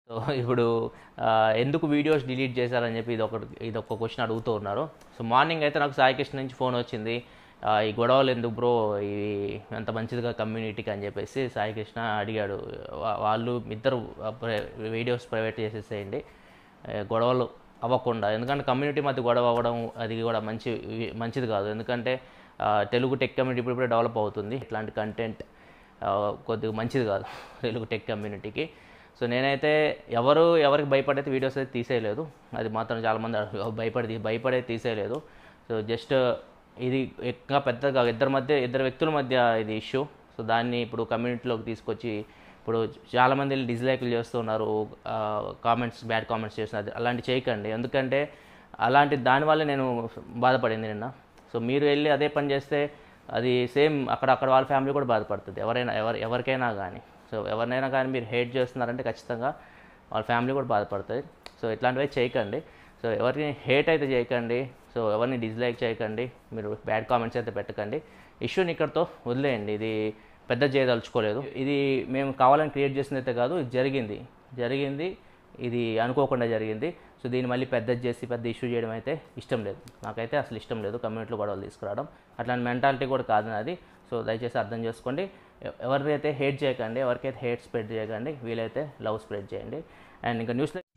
so ఇప్పుడు ఆ, ఎందుకు వీడియోస్ డిలీట్ చేశారని చెప్పి ఇది ఒక ఇది ఒక క్వశ్చన్ అడుగుతూ ఉన్నారు సో మార్నింగ్ అయితే నాకు సాయి కృష్ణ నుంచి ఫోన్ వచ్చింది ఆ, ఈ గొడవలు ఎందుకు బ్రో ఇవి ఎంత మంచిదిగా కమ్యూనిటీకి అని చెప్పేసి సాయి కృష్ణ అడిగాడు వా- వాళ్ళు ఇద్దరు వీడియోస్ ప్రైవేట్ చేసేసేయండి ఆ, గొడవలు అవ్వకుండా ఎందుకంటే కమ్యూనిటీ మధ్య గొడవ అవ్వడం అది కూడా మంచి మంచిది కాదు ఎందుకంటే ఆ, తెలుగు టెక్ కమ్యూనిటీ ఇప్పుడు ఇప్పుడే డెవలప్ అవుతుంది ఇట్లాంటి కంటెంట్ కొద్దిగా మంచిది కాదు తెలుగు టెక్ కమ్యూనిటీకి సో నేనైతే ఎవరు ఎవరికి భయపడైతే వీడియోస్ అయితే తీసేయలేదు అది మాత్రం చాలామంది అడుగు- భయపడి భయపడే తీసేయలేదు సో జస్ట్ ఇది ఇంకా పెద్దగా ఇద్దరి మధ్య ఇద్దరు వ్యక్తుల మధ్య ఇది ఇష్యూ సో దాన్ని ఇప్పుడు కమ్యూనిటీలోకి తీసుకొచ్చి ఇప్పుడు చాలామంది డిస్లైక్లు చేస్తున్నారు కామెంట్స్ బ్యాడ్ కామెంట్స్ చేస్తున్నారు అలాంటి చేయకండి ఎందుకంటే అలాంటి దానివల్ల నేను బాధపడింది నిన్న సో మీరు వెళ్ళి అదే పని చేస్తే అది సేమ్ అక్కడ అక్కడ వాళ్ళ ఫ్యామిలీ కూడా బాధపడుతుంది ఎవరైనా ఎవరు ఎవరికైనా కానీ సో ఎవరినైనా కానీ మీరు హేట్ చేస్తున్నారంటే ఖచ్చితంగా వాళ్ళ ఫ్యామిలీ కూడా బాధపడుతుంది సో ఇట్లాంటివి చేయకండి సో ఎవరిని హేట్ అయితే చేయకండి సో ఎవరిని డిస్లైక్ చేయకండి మీరు బ్యాడ్ కామెంట్స్ అయితే పెట్టకండి ఇష్యూని ఇక్కడతో వదిలేయండి ఇది పెద్ద చేయదలుచుకోలేదు ఇది మేము కావాలని క్రియేట్ చేసింది అయితే కాదు ఇది జరిగింది జరిగింది ఇది అనుకోకుండా జరిగింది సో దీన్ని మళ్ళీ పెద్ద చేసి పెద్ద ఇష్యూ చేయడం అయితే ఇష్టం లేదు నాకైతే అసలు ఇష్టం లేదు కమ్యూనిటీలో గొడవలు తీసుకురావడం అట్లాంటి మెంటాలిటీ కూడా కాదు నాది సో దయచేసి అర్థం చేసుకోండి ఎ- ఎవరినైతే హేట్ చేయకండి ఎవరికైతే హేట్ స్ప్రెడ్ చేయకండి వీలైతే లవ్ స్ప్రెడ్ చేయండి అండ్ ఇంకా న్యూస్